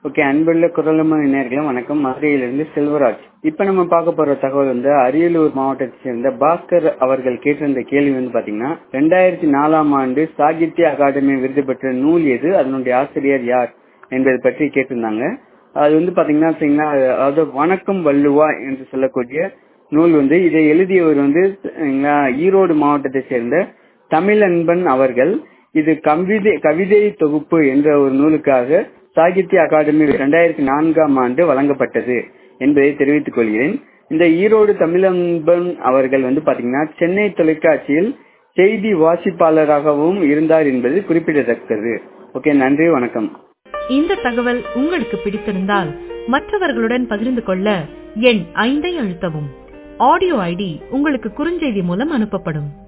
okay அன்புள்ள குரலம நேர்களும் வணக்கம் மதுரையிலிருந்து செல்வராஜ் இப்ப நம்ம பார்க்க போற தகவல் வந்து அரியலூர் மாவட்டத்தை சேர்ந்த பாஸ்கர் அவர்கள் கேட்டிருந்த கேள்வி வந்து பாத்தீங்கன்னா ரெண்டாயிரத்தி நாலாம் ஆண்டு சாகித்ய அகாடமி விருது பெற்ற நூல் எது அதனுடைய ஆசிரியர் யார் என்பதை பற்றி கேட்டிருந்தாங்க அது வந்து பாத்தீங்கன்னா சரிங்களா, அதாவது வணக்கம் வள்ளுவா என்று சொல்லக்கூடிய நூல் வந்து இதை எழுதியவர் வந்து சரிங்களா, ஈரோடு மாவட்டத்தை சேர்ந்த தமிழன்பன் அவர்கள் இது கவிதை கவிதை தொகுப்பு என்ற ஒரு நூலுக்காக சாகித்ய அகாடமி இரண்டாயிரத்தி நான்காம் ஆண்டு வழங்கப்பட்டது என்பதை தெரிவித்துக் கொள்கிறேன் இந்த ஈரோடு தமிழன்பன் அவர்கள் வந்து பாத்தீங்கன்னா சென்னை தொலைக்காட்சியில் செய்தி வாசிப்பாளராகவும் இருந்தார் என்பது குறிப்பிடத்தக்கது ஓகே நன்றி வணக்கம் இந்த தகவல் உங்களுக்கு பிடித்திருந்தால் மற்றவர்களுடன் பகிர்ந்து கொள்ள எண் ஐந்தை அழுத்தவும் ஆடியோ ஐடி உங்களுக்கு குறுஞ்செய்தி மூலம் அனுப்பப்படும்